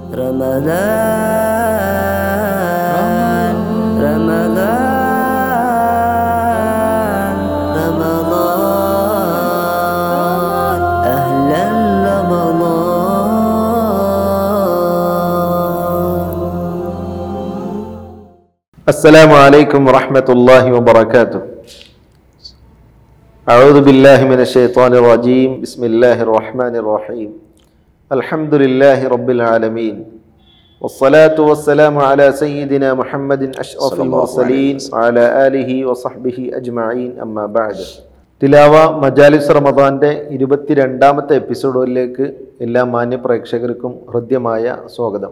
رمضان رمضان رمضان أهلا رمضان السلام عليكم ورحمة الله وبركاته أعوذ بالله من الشيطان الرجيم بسم الله الرحمن الرحيم الحمد لله رب العالمين والصلاة والسلام على سيدنا محمد أشرف المرسلين وعلى آله وصحبه أجمعين أما بعد തിലാവ മജാലിസ് റമദാന്റെ ഇരുപത്തിരണ്ടാമത്തെ എപ്പിസോഡിലേക്ക് എല്ലാ മാന്യ പ്രേക്ഷകർക്കും ഹൃദ്യമായ സ്വാഗതം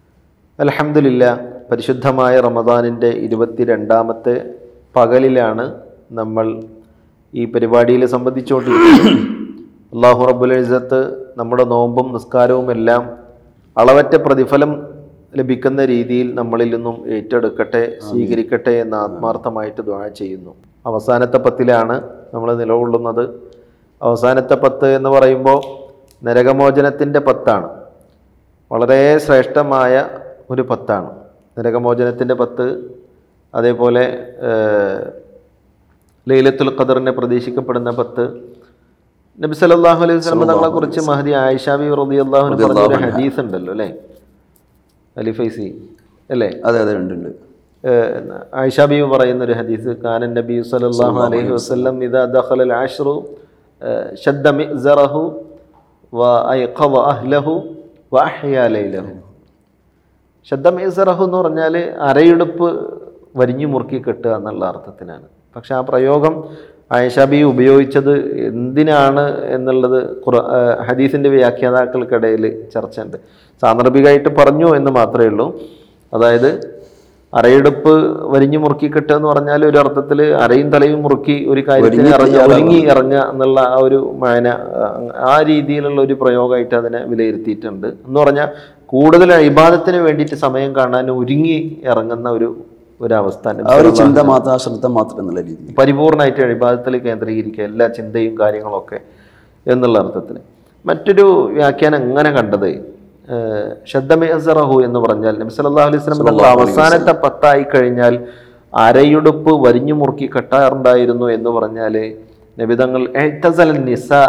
അലഹമില്ല പരിശുദ്ധമായ റമദാനിൻ്റെ ഇരുപത്തിരണ്ടാമത്തെ പകലിലാണ് നമ്മൾ ഈ പരിപാടിയിൽ സംബന്ധിച്ചുകൊണ്ടിരിക്കുന്നത് അള്ളാഹു റബ്ബുൽ ഇസത്ത് നമ്മുടെ നോമ്പും നിസ്കാരവും എല്ലാം അളവറ്റ പ്രതിഫലം ലഭിക്കുന്ന രീതിയിൽ നമ്മളിൽ നിന്നും ഏറ്റെടുക്കട്ടെ സ്വീകരിക്കട്ടെ എന്ന് ആത്മാർത്ഥമായിട്ട് ദ്വാ ചെയ്യുന്നു അവസാനത്തെ പത്തിലാണ് നമ്മൾ നിലകൊള്ളുന്നത് അവസാനത്തെ പത്ത് എന്ന് പറയുമ്പോൾ നരകമോചനത്തിൻ്റെ പത്താണ് വളരെ ശ്രേഷ്ഠമായ ഒരു പത്താണ് നരകമോചനത്തിൻ്റെ പത്ത് അതേപോലെ ഏഹ്, ലൈലത്തുൽ ഖദറിനെ പ്രതീക്ഷിക്കപ്പെടുന്ന പത്ത് നബി സല്ലല്ലാഹു അലൈഹി വസല്ലം തങ്ങളെ കുറിച്ച് മഹദി ആയിഷാബി റളിയല്ലാഹു അൻഹു പറഞ്ഞ ഒരു ഹദീസ് ഉണ്ടല്ലോ അല്ലേ അലി ഫൈസി അല്ലേ അതെ അതെ ഉണ്ട് ഉണ്ട് ഏഹ്, ആയിഷ ബീവി പറയുന്ന ഒരു ഹദീസ് കാനൻ നബി സല്ലല്ലാഹു അലൈഹി വസല്ലം ഇദാ ദഖല അൽ അശ്റു ഏഹ്, ശദ്ദ മിഅ്സറഹു വ അയ്ഖദ അഹ്ലഹു വ അഹ്യാ ലൈലഹു ശദ്ദ മിഅ്സറഹു എന്ന് പറഞ്ഞാൽ അരയെടുപ്പ് വരിഞ്ഞു മുറുക്കി കെട്ടുക എന്നുള്ള അർത്ഥത്തിനാണ് പക്ഷെ ആ പ്രയോഗം ആയിഷ ബി ഉപയോഗിച്ചത് എന്തിനാണ് എന്നുള്ളത് ഖുറ ഏഹ്, ഹദീസിൻ്റെ വ്യാഖ്യാതാക്കൾക്കിടയിൽ ചർച്ചയുണ്ട് സാന്ദർഭികമായിട്ട് പറഞ്ഞു എന്ന് മാത്രമേ ഉള്ളൂ അതായത് അരയെടുപ്പ് വരിഞ്ഞു മുറുക്കി കെട്ടുക എന്ന് പറഞ്ഞാൽ ഒരു അർത്ഥത്തിൽ അരയും തലയും മുറുക്കി ഒരു കാര്യത്തിന് ഇറങ്ങി ഒരുങ്ങി ഇറങ്ങുക എന്നുള്ള ആ ഒരു മാന ആ രീതിയിലുള്ള ഒരു പ്രയോഗമായിട്ട് അതിനെ വിലയിരുത്തിയിട്ടുണ്ട് എന്ന് പറഞ്ഞാൽ കൂടുതൽ ഇബാദത്തിന് വേണ്ടിയിട്ട് സമയം കാണാൻ ഒരുങ്ങി ഇറങ്ങുന്ന ഒരു ഒരവസ്ഥ ആ ഒരു ചിന്ത മാത്രം ആ ശ്രദ്ധ മാത്രം എന്നുള്ള രീതി പരിപൂർണമായിട്ട് അഴിബാദത്തിൽ കേന്ദ്രീകരിക്കുക എല്ലാ ചിന്തയും കാര്യങ്ങളൊക്കെ എന്നുള്ള അർത്ഥത്തിൽ മറ്റൊരു വ്യാഖ്യാനം എങ്ങനെ കണ്ടത് ഷദ്ദമേസറഹു എന്ന് പറഞ്ഞാൽ നബി സല്ലല്ലാഹു അലൈഹി വസല്ലം തങ്ങൾ അവസാനത്തെ പത്തായി കഴിഞ്ഞാൽ അരയുടുപ്പ് വരിഞ്ഞു മുറുക്കി കെട്ടാറുണ്ടായിരുന്നു എന്ന് പറഞ്ഞാൽ നബിതങ്ങൾ എഴുത്തസൽ നിസാ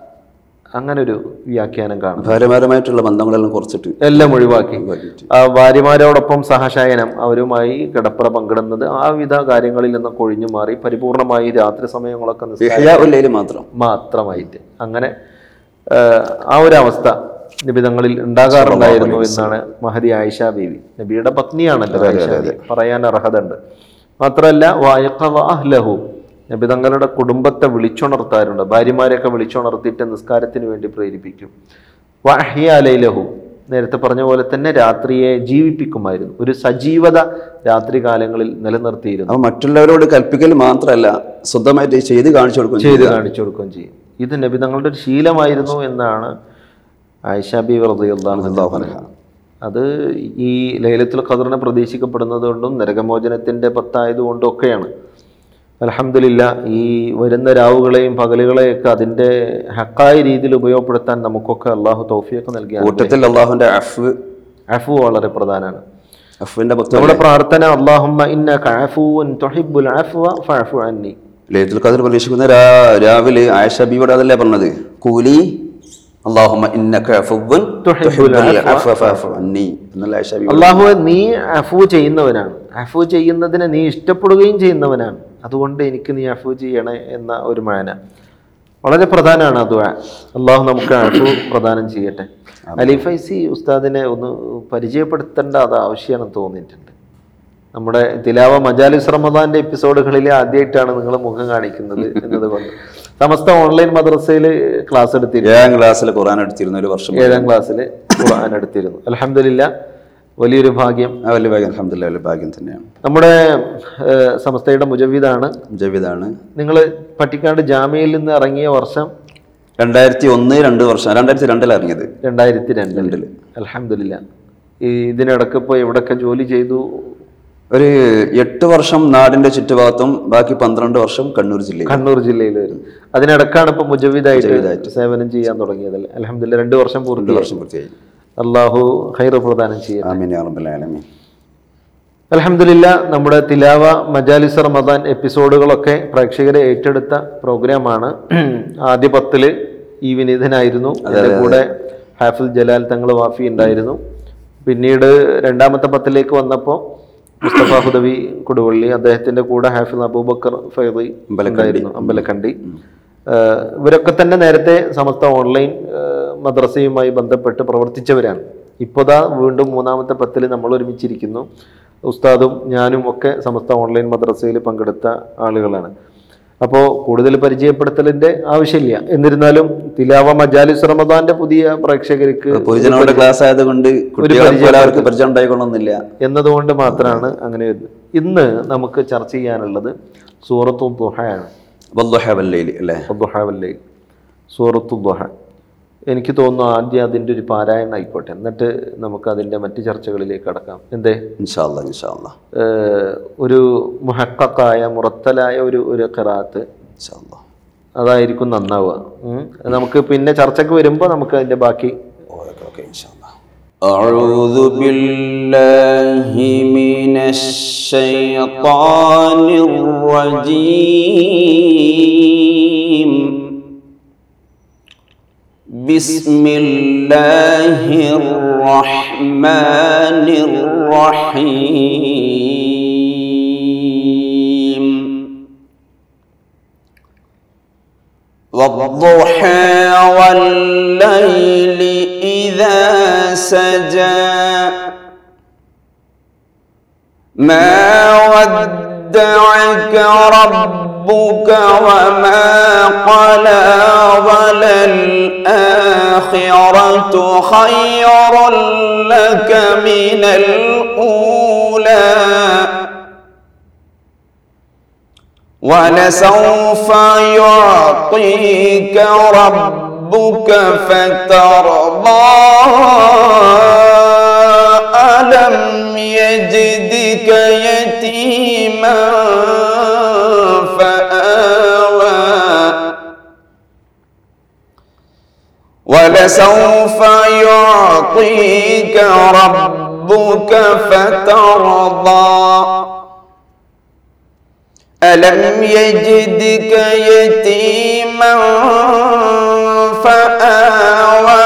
അങ്ങനെ ഒരു വ്യാഖ്യാനം കാണും ഭാര്യമാരുമായിട്ടുള്ള ബന്ധങ്ങളെല്ലാം കുറച്ചിട്ട് എല്ലാം ഒഴിവാക്കി ഒഴിവാക്കിയിട്ട്. ആ ഭാര്യമാരോടൊപ്പം സഹശയനം അവരുമായി കിടപ്പറ പങ്കിടുന്നത് ആ വിധ കാര്യങ്ങളിൽ നിന്നൊക്കെ ഒഴിഞ്ഞു മാറി പരിപൂർണമായി രാത്രി സമയങ്ങളൊക്കെ നിസ്കാരം ഇഹ്യാ ഉല്ലൈല് മാത്രം മാത്രമായിട്ട് അങ്ങനെ ആ, ആ ഒരു അവസ്ഥ നിബിതങ്ങളിൽ ഉണ്ടാകാറുണ്ടായിരുന്നു എന്നാണ് മഹദി ആയിഷ ബീവി നബിയുടെ പത്നിയാണല്ലോ ആയിഷ ബീവി പറയാൻ അർഹത ഉണ്ട് മാത്രമല്ല വായഖദ അഹ്ലഹു നബി തങ്ങളുടെ കുടുംബത്തെ വിളിച്ചുണർത്താറുണ്ട് ഭാര്യമാരെയൊക്കെ വിളിച്ചുണർത്തിയിട്ട് നിസ്കാരത്തിന് വേണ്ടി പ്രേരിപ്പിക്കും വഹ്യാലൈലഹു നേരത്തെ പറഞ്ഞ പോലെ തന്നെ രാത്രിയെ ജീവിപ്പിക്കുമായിരുന്നു ഒരു സജീവത രാത്രി കാലങ്ങളിൽ നിലനിർത്തിയിരുന്നു അപ്പൊ മറ്റുള്ളവരോട് കൽപ്പിക്കൽ മാത്രമല്ല സ്വന്തമായിട്ട് ചെയ്ത് കാണിച്ചു കൊടുക്കും ചെയ്ത് കാണിച്ചു കൊടുക്കുകയും ചെയ്യും ഇത് നബി തങ്ങളുടെ ഒരു ശീലമായിരുന്നു എന്നാണ് ആയിഷ ബി പറഞ്ഞത് അത് ഈ ലൈലത്തുൽ ഖദറിനെ പ്രതീക്ഷിക്കപ്പെടുന്നത് കൊണ്ടും നരകമോചനത്തിൻ്റെ പത്തായതുകൊണ്ടും ഒക്കെയാണ് അലഹമില്ല ഈ വരുന്ന രാവുകളെയും പകലുകളെയൊക്കെ അതിൻ്റെ ഹക്കായ രീതിയിൽ ഉപയോഗപ്പെടുത്താൻ നമുക്കൊക്കെ അള്ളാഹു തൗഫിയൊക്കെ നൽകിയ കൂട്ടത്തിൽ അള്ളാഹുവിന്റെ അഫ് അഫു വളരെ പ്രധാനമാണ് അഫിന്റെ ഭക്തം നമ്മുടെ പ്രാർത്ഥന അള്ളാഹുമ്മ ഇന്ന കഅഫൂൻ തുഹിബ്ബുൽ അഫ്വ ഫഅഫു അന്നി ലൈലത്തുൽ ഖദർ പ്രതീക്ഷിക്കുന്ന രാ- രാവിലെ ആയിഷ ബിയോട് അതല്ലേ പറഞ്ഞത് കൂലി അള്ളാഹുമ്മ ഇന്നക അഫുവ്വൻ തുഹിബ്ബുൽ തുഹിബ്ബുൽ അഫ്വ അഫ്വ ഫഅഫു അന്നി എന്നല്ല ആയിഷ ബി അള്ളാഹു നീ അഫു ചെയ്യുന്നവനാണ് അഫു ചെയ്യുന്നതിനെ നീ ഇഷ്ടപ്പെടുകയും ചെയ്യുന്നവനാണ് അതുകൊണ്ട് എനിക്ക് നീ അഫു ചെയ്യണേ എന്ന ഒരു മാന വളരെ പ്രധാനമാണ് അത് അള്ളാഹു നമുക്ക് അഫു പ്രദാനം ചെയ്യട്ടെ അലിഫൈസി ഉസ്താദിനെ ഒന്ന് പരിചയപ്പെടുത്തേണ്ട അത് ആവശ്യമാണെന്ന് തോന്നിയിട്ടുണ്ട് നമ്മുടെ തിലാവ മജാലിസ് റമദാന്റെ എപ്പിസോഡുകളിൽ ആദ്യമായിട്ടാണ് നിങ്ങൾ മുഖം കാണിക്കുന്നത് എന്നതുകൊണ്ട് സമസ്ത ഓൺലൈൻ മദ്രസയിൽ ക്ലാസ് എടുത്തിരുന്നു ഏഴാം ക്ലാസ്സിൽ ഖുർആൻ എടുത്തിരുന്ന ഒരു വർഷം ഏഴാം ക്ലാസ്സിൽ ഖുർആൻ എടുത്തിരുന്നു അലഹമില്ല വലിയൊരു ഭാഗ്യം ആ വലിയ ഭാഗ്യം അലഹമില്ല വലിയ ഭാഗ്യം തന്നെയാണ് നമ്മുടെ ഏഹ്, സമസ്തയുടെ മുജവീദാണ് ജവിതാണ് നിങ്ങൾ പട്ടിക്കാട് ജാമ്യയിൽ നിന്ന് ഇറങ്ങിയ വർഷം രണ്ടായിരത്തി ഒന്ന് രണ്ട് വർഷം രണ്ടായിരത്തി രണ്ടിലാണ് ഇറങ്ങിയത് രണ്ടായിരത്തി രണ്ടില് അലഹമില്ല ഈ ഇതിനിടക്ക് ഇപ്പോൾ എവിടെയൊക്കെ ജോലി ചെയ്തു ഒരു എട്ട് വർഷം നാടിന്റെ ചുറ്റുഭാഗത്തും ബാക്കി പന്ത്രണ്ട് വർഷം കണ്ണൂർ ജില്ലയിൽ കണ്ണൂർ ജില്ലയിൽ വരും അതിനിടക്കാണ് ഇപ്പൊ മുജവീദായിട്ട് സേവനം ചെയ്യാൻ തുടങ്ങിയത് അലഹമില്ല രണ്ട് വർഷം രണ്ട് പൂർത്തി വർഷം പൂർത്തിയായി അള്ളാഹു ഹൈർ പ്രദാനം ചെയ്യട്ടെ ആമീൻ യാ റബ്ബൽ ആലമീൻ അലഹമില്ല നമ്മുടെ തിലാവ മജാലിസ് റമദാൻ എപ്പിസോഡുകളൊക്കെ പ്രേക്ഷകരെ ഏറ്റെടുത്ത പ്രോഗ്രാമാണ് ആദ്യ പത്തില് ഈ വിനീതനായിരുന്നു അതിന്റെ കൂടെ ഹാഫിൽ ജലാൽ തങ്ങൾ വാഫി ഉണ്ടായിരുന്നു പിന്നീട് രണ്ടാമത്തെ പത്തിലേക്ക് വന്നപ്പോൾ മുസ്തഫ ഹുദവി കൊടുവള്ളി അദ്ദേഹത്തിന്റെ കൂടെ ഹാഫിൽ അബൂബക്കർ ഫൈദി ഉണ്ടായിരുന്നു അമ്പലക്കണ്ടി ഏഹ് ഇവരൊക്കെ തന്നെ നേരത്തെ സമസ്ത ഓൺലൈൻ ഏഹ് മദ്രസയുമായി ബന്ധപ്പെട്ട് പ്രവർത്തിച്ചവരാണ് ഇപ്പോതാ വീണ്ടും മൂന്നാമത്തെ പത്തിൽ നമ്മൾ ഒരുമിച്ചിരിക്കുന്നു ഉസ്താദും ഞാനും ഒക്കെ സമസ്ത ഓൺലൈൻ മദ്രസയിൽ പങ്കെടുത്ത ആളുകളാണ് അപ്പോൾ കൂടുതൽ പരിചയപ്പെടുത്തലിന്റെ ആവശ്യമില്ല എന്നിരുന്നാലും തിലാവ മജാലിസ് റമദാന്റെ പുതിയ പ്രേക്ഷകർക്ക് പൊതുജനങ്ങളുടെ ക്ലാസ് ആയതുകൊണ്ട് കുട്ടികളെ പോലെ അവർക്ക് പരിചയം ഉണ്ടായിക്കൊള്ളണമെന്നില്ല എന്നതുകൊണ്ട് മാത്രമാണ് അങ്ങനെ വരുന്നത് ഇന്ന് നമുക്ക് ചർച്ച ചെയ്യാനുള്ളത് സൂറത്തു ദുഹയാണ് വദ്ദുഹ വല്ലൈലി അല്ലേ ദുഹാവല്ലേ സൂറത്തു ദുഹ എനിക്ക് തോന്നുന്നു ആദ്യം അതിൻ്റെ ഒരു പാരായണം ആയിക്കോട്ടെ എന്നിട്ട് നമുക്ക് അതിൻ്റെ മറ്റ് ചർച്ചകളിലേക്ക് കടക്കാം എന്തേ ഇൻഷാ അല്ലാ ഇൻഷാ അല്ലാ ഏഹ് ഒരു മുഹക്കായ മുറത്തലായ ഒരു ഒരു ഖിറാത്ത് ഇൻഷാ അല്ലാ അതായിരിക്കും നന്നാവുക ഉം. നമുക്ക് പിന്നെ ചർച്ചയ്ക്ക് വരുമ്പോൾ നമുക്ക് അതിൻ്റെ ബാക്കി ഓക്കെ ഓക്കെ ഇൻഷാ അല്ലാ أعوذ بالله من الشيطان الرجيم بسم الله الرحمن الرحيم والضحى والليل إذا سجى ما ودعك ربك وما قلى وللآخرة خير لك من الأولى ولسوف يعطيك ربك فترضى ألم يجدك يتيما فآوى ولسوف يعطيك ربك فترضى ألم يجدك يتيما فآوى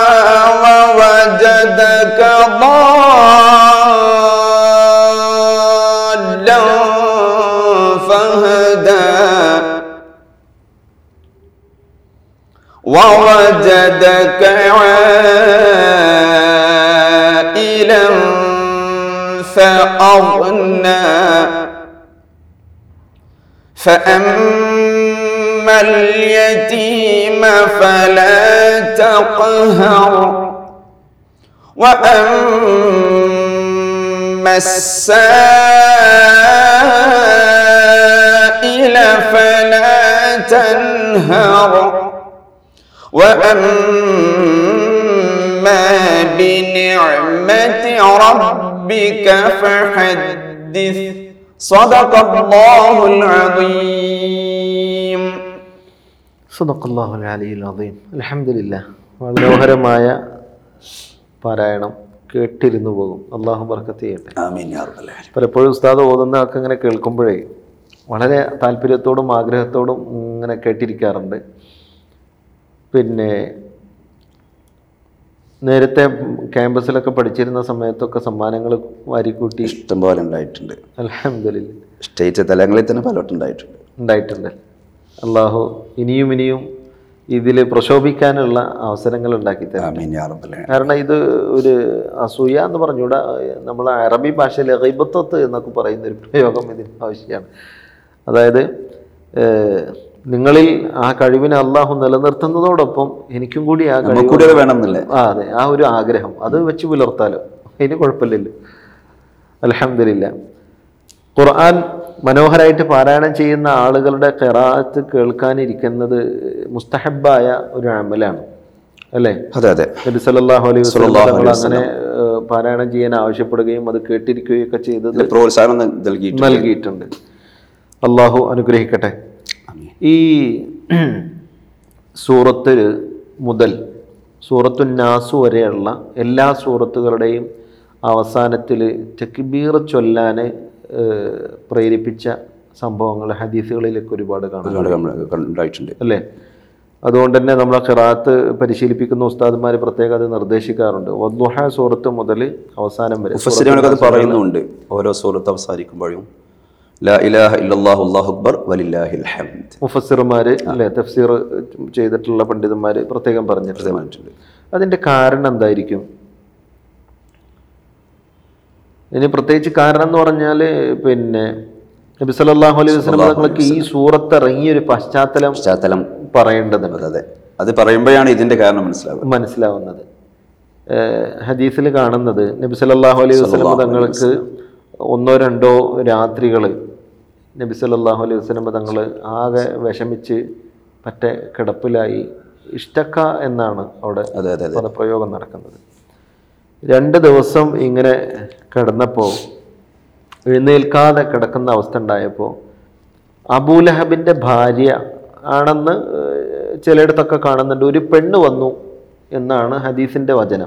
ووجدك ضالا فهدى ووجدك عائلا فأغنى فأما اليتيم فلا تقهر وأما السائل فلا تنهر وأما بنعمة ربك فحدث صدق الله العظيم സുദഖല്ലാഹുൽ അലിയുൽ അദീം അൽഹംദുലില്ലാ മനോഹരമായ പാരായണം കേട്ടിരുന്നു പോകും അള്ളാഹു ബർക്കത്ത് ചെയ്യട്ടെ آمين يا رب العالمين പലപ്പോഴും ഉസ്താദ് ഓതുന്ന ഒക്കെ ഇങ്ങനെ കേൾക്കുമ്പോഴേ വളരെ താല്പര്യത്തോടും ആഗ്രഹത്തോടും ഇങ്ങനെ കേട്ടിരിക്കാറുണ്ട് പിന്നെ നേരത്തെ ക്യാമ്പസിലൊക്കെ പഠിച്ചിരുന്ന സമയത്തൊക്കെ സമ്മാനങ്ങൾ വാരിക്കൂട്ടി ഇഷ്ടം പോലെ ഉണ്ടായിട്ടുണ്ട് അലഹമില്ല സ്റ്റേറ്റ് തലങ്ങളിൽ തന്നെ പലവട്ടം ഉണ്ടായിട്ടുണ്ട് ഉണ്ടായിട്ടുണ്ട് അള്ളാഹു ഇനിയും ഇനിയും ഇതിൽ പ്രശോഭിക്കാനുള്ള അവസരങ്ങൾ ഉണ്ടാക്കി തരാം ആമീൻ യാ റബ്ബൽ ആലമീൻ കാരണം ഇത് ഒരു അസൂയ എന്ന് പറഞ്ഞുകൂടാ നമ്മൾ അറബി ഭാഷയിൽ ഗൈബത്വത്ത് എന്നൊക്കെ പറയുന്ന ഒരു പ്രയോഗം ഇതിന് ആവശ്യമാണ് അതായത് ഏഹ്, നിങ്ങളിൽ ആ കഴിവിനെ അള്ളാഹു നിലനിർത്തുന്നതോടൊപ്പം എനിക്കും കൂടി ആ കഴിവ് നമുക്കൂടി അത് വേണം എന്നല്ലേ ആ അതെ ആ ഒരു ആഗ്രഹം അത് വെച്ച് പുലർത്താലോ അതിന് കുഴപ്പമില്ലല്ലോ അലഹമില്ല ഖുർആൻ മനോഹരമായിട്ട് പാരായണം ചെയ്യുന്ന ആളുകളുടെ ഖിറാത്ത് കേൾക്കാനിരിക്കുന്നത് മുസ്തഹബായ ഒരു അമലാണ് അല്ലേ അതെ അതെ നബി സല്ലല്ലാഹു അലൈഹി വസല്ലം സല്ലല്ലാഹു തങ്ങൾ അലൈഹി അങ്ങനെ ഏഹ്, പാരായണം ചെയ്യാൻ ആവശ്യപ്പെടുകയും അത് കേട്ടിരിക്കുകയും ഒക്കെ ചെയ്തത് ഇതിന് പ്രോത്സാഹനം നൽ- നൽകിയിട്ടുണ്ട് നൽകിയിട്ടുണ്ട് അള്ളാഹു അനുഗ്രഹിക്കട്ടെ ആമീൻ. ഈ സൂറത്ത് മുതൽ സൂറത്തു നാസു വരെയുള്ള എല്ലാ സൂറത്തുകളുടെയും അവസാനത്തിൽ തെക്കിബീർ ചൊല്ലാൻ ഏഹ്, പ്രേരിപ്പിച്ച സംഭവങ്ങൾ ഹദീസുകളിലൊക്കെ ഒരുപാട് കാണാം ഒരുപാട് നമ്മൾ ഉണ്ടായിട്ടുണ്ട് അല്ലേ അതുകൊണ്ട് തന്നെ നമ്മളെ ഖിറാത്ത് പരിശീലിപ്പിക്കുന്ന ഉസ്താദുമാർ പ്രത്യേകം അത് നിർദ്ദേശിക്കാറുണ്ട് വദ്ദുഹ സൂറത്ത് മുതൽ അവസാനം വരെ മുഫസ്സിറുകളൊക്കെ അത് പറയുന്നുണ്ട് ഓരോ സൂറത്ത് അവസാനിക്കുമ്പോഴും ലാ ഇലാഹ ഇല്ലല്ലാഹു അല്ലാഹു അക്ബർ വലില്ലാഹിൽ ഹംദ് മുഫസ്സിറുമാർ അല്ലേ തഫ്സീർ ചെയ്തിട്ടുള്ള പണ്ഡിതന്മാർ പ്രത്യേകം പറഞ്ഞിട്ടുണ്ട് പറഞ്ഞിട്ടുണ്ട് അതിൻ്റെ കാരണം എന്തായിരിക്കും ഇനി പ്രത്യേകിച്ച് കാരണം എന്ന് പറഞ്ഞാൽ പിന്നെ നബി സല്ലല്ലാഹു അലൈഹി വസല്ലം തങ്ങൾക്ക് ഈ സൂറത്ത് ഇറങ്ങിയ ഒരു പശ്ചാത്തലം പശ്ചാത്തലം പറയേണ്ടതുണ്ട് അതെ അതെ അത് പറയുമ്പോഴാണ് ഇതിന്റെ കാരണം മനസ്സിലാവുക മനസ്സിലാവുന്നത് ഹദീസിൽ കാണുന്നത് നബി സല്ലല്ലാഹു അലൈഹി വസല്ലം തങ്ങൾക്ക് ഒന്നോ രണ്ടോ രാത്രികൾ നബി സല്ലല്ലാഹു അലൈഹി വസല്ലം തങ്ങൾ ആകെ വിഷമിച്ച് പറ്റ കിടപ്പിലായി ഇഷ്ടക്ക എന്നാണ് അവിടെ അതെ അതെ അതെ പദപ്രയോഗം നടക്കുന്നത് രണ്ട് ദിവസം ഇങ്ങനെ കിടന്നപ്പോൾ എഴുന്നേൽക്കാതെ കിടക്കുന്ന അവസ്ഥ ഉണ്ടായപ്പോൾ അബൂലഹബിൻ്റെ ഭാര്യ ആണെന്ന് ഏഹ്, ചിലയിടത്തൊക്കെ കാണുന്നുണ്ട് ഒരു പെണ്ണ് വന്നു എന്നാണ് ഹദീസിൻ്റെ വചനം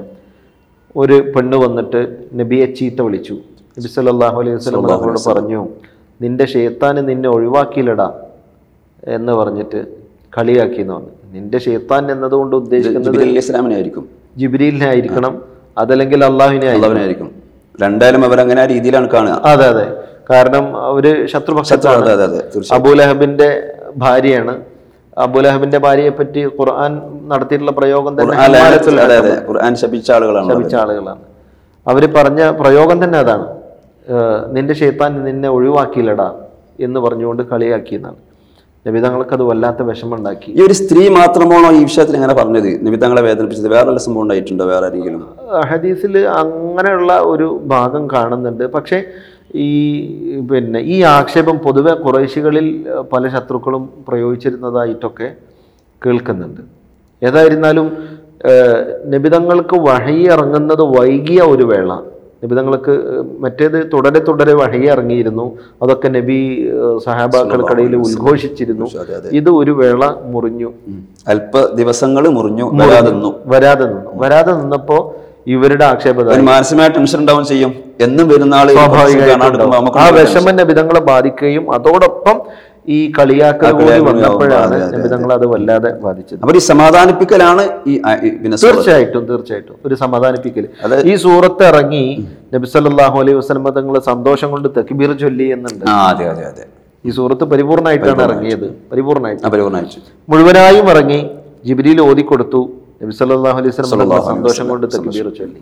ഒരു പെണ്ണ് വന്നിട്ട് നബിയെ ചീത്ത വിളിച്ചു നബി സല്ലല്ലാഹു അലൈഹി വസല്ലം നമ്മളോട് പറഞ്ഞു നിന്റെ ഷെയ്ത്താന് നിന്നെ ഒഴിവാക്കിയില്ലടാ എന്ന് പറഞ്ഞിട്ട് കളിയാക്കി എന്ന് പറഞ്ഞു നിന്റെ ഷെയ്ത്താൻ എന്നതുകൊണ്ട് ഉദ്ദേശിക്കുന്നത് ജിബ്രീൽ അലൈഹി ഇസ്ലാമിനായിരിക്കും ജിബ്രീലിനെ ആയിരിക്കണം അതല്ലെങ്കിൽ അള്ളാഹുവിനെ ആയിരിക്കണം അള്ളാഹുവിനായിരിക്കും രണ്ടായാലും അവരങ്ങനെ ആ രീതിയിലാണ് കാണുക അതെ അതെ കാരണം അവര് ശത്രുപക്ഷത്താണ് അതെ അതെ അതെ തീർച്ചയായും അബൂലഹബിന്റെ ഭാര്യയാണ് അബൂലഹബിന്റെ ഭാര്യയെ പറ്റി ഖുർആൻ നടത്തിയിട്ടുള്ള പ്രയോഗം തന്നെ ഖുർആൻ ഹിമാലയത്തിൽ അതെ അതെ ഖുർആൻ ശപിച്ച ആളുകളാണ് ശപിച്ച ആളുകളാണ് അവര് പറഞ്ഞ പ്രയോഗം തന്നെ അതാണ് ഏഹ് നിന്റെ ഷെയ്ത്താൻ നിന്നെ ഒഴിവാക്കിയില്ലടാ എന്ന് പറഞ്ഞുകൊണ്ട് കളിയാക്കിയെന്നാണ് നബിതങ്ങൾക്ക് അത് വല്ലാത്ത വിഷമമുണ്ടാക്കി ഈ ഒരു സ്ത്രീ മാത്രമാണോ ഈ വിഷയത്തിൽ ഇങ്ങനെ പറഞ്ഞത് നിമിത്തങ്ങളെ വേദനിപ്പിച്ചത് വേറെ വല്ല സംഭവം ഉണ്ടായിട്ടുണ്ടോ വേറെ ആരെങ്കിലും ഹദീസിൽ അങ്ങനെയുള്ള ഒരു ഭാഗം കാണുന്നുണ്ട് പക്ഷേ ഈ പിന്നെ ഈ ആക്ഷേപം പൊതുവെ കുറേശികളിൽ ഏഹ്, പല ശത്രുക്കളും പ്രയോഗിച്ചിരുന്നതായിട്ടൊക്കെ കേൾക്കുന്നുണ്ട് ഏതായിരുന്നാലും ഏഹ്, നബിതങ്ങൾക്ക് വഴി ഇറങ്ങുന്നത് വൈകിയ ഒരു വേള നബിതങ്ങൾക്ക് ഏഹ്, മറ്റേത് തുടരെ തുടരെ വഴി ഇറങ്ങിയിരുന്നു അതൊക്കെ നബി ഏഹ്, സഹാബാക്കൾക്കിടയിൽ ഉദ്ഘോഷിച്ചിരുന്നു അതെ അതെ ഇത് ഒരു വേള മുറിഞ്ഞു ഉം. അല്പ ദിവസങ്ങൾ മുറിഞ്ഞു വരാതെ നിന്നു വരാതെ നിന്നു വരാതെ നിന്നപ്പോ ഇവരുടെ ആക്ഷേപത ഒരു മാനസികമായ ടെൻഷൻ ഉണ്ടാവും ചെയ്യും എന്നും വരുന്ന ആള് സ്വാഭാവികമായിട്ടും നമുക്ക് ആ വിഷമം നബിതങ്ങളെ ബാധിക്കുകയും അതോടൊപ്പം ഈ കളിയാക്കൽ കൂടി കളിയാക്കൽ വന്നപ്പോഴാണ് അതെ, അതെ, നബിതങ്ങൾ അത് വല്ലാതെ ബാധിച്ചത് അപ്പൊ ഈ സമാധാനിപ്പിക്കലാണ് ഈ ആ- ഈ പിന്നെ സൂറത്ത്. തീർച്ചയായിട്ടും തീർച്ചയായിട്ടും ഒരു സമാധാനിപ്പിക്കൽ അത് ഈ സൂറത്ത് ഇറങ്ങി നബി സല്ലല്ലാഹു അലൈഹി വസല്ലം തങ്ങൾ സന്തോഷം കൊണ്ട് തക്ബീർ ചൊല്ലി എന്നുണ്ട് ആ അതെ അതെ അതെ ഈ സൂറത്ത് പരിപൂർണമായിട്ടാണ് ഇറങ്ങിയത് പരിപൂർണമായിട്ട് ആ പരിപൂർണ്ണമായിട്ട് മുഴുവനായും ഇറങ്ങി ജിബ്രീൽ ഓതിക്കൊടുത്തു നബി സല്ലല്ലാഹു അലൈഹി വസല്ലം തങ്ങൾ സന്തോഷം കൊണ്ട് തക്ബീർ ചൊല്ലി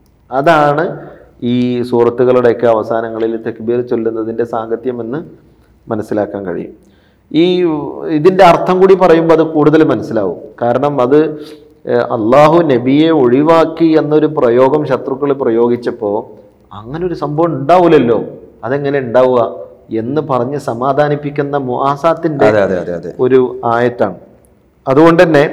അതാണ് ഈ സൂറത്തുകളുടെയൊക്കെ അവസാനങ്ങളിൽ തക്ബീർ ചൊല്ലുന്നതിൻ്റെ സാങ്കത്യം എന്ന് മനസ്സിലാക്കാൻ കഴിയും ഈ ഇതിൻ്റെ അർത്ഥം കൂടി പറയുമ്പോൾ അത് കൂടുതൽ മനസ്സിലാവും കാരണം അത് ഏഹ്, അള്ളാഹു നബിയെ ഒഴിവാക്കി എന്നൊരു പ്രയോഗം ശത്രുക്കൾ പ്രയോഗിച്ചപ്പോൾ അങ്ങനെ ഒരു സംഭവം ഉണ്ടാവില്ലല്ലോ അതെങ്ങനെ ഉണ്ടാവുക എന്ന് പറഞ്ഞ് സമാധാനിപ്പിക്കുന്ന മുആസാത്തിൻ്റെ അതെ അതെ അതെ അതെ ഒരു ആയത്താണ് അതുകൊണ്ട് തന്നെ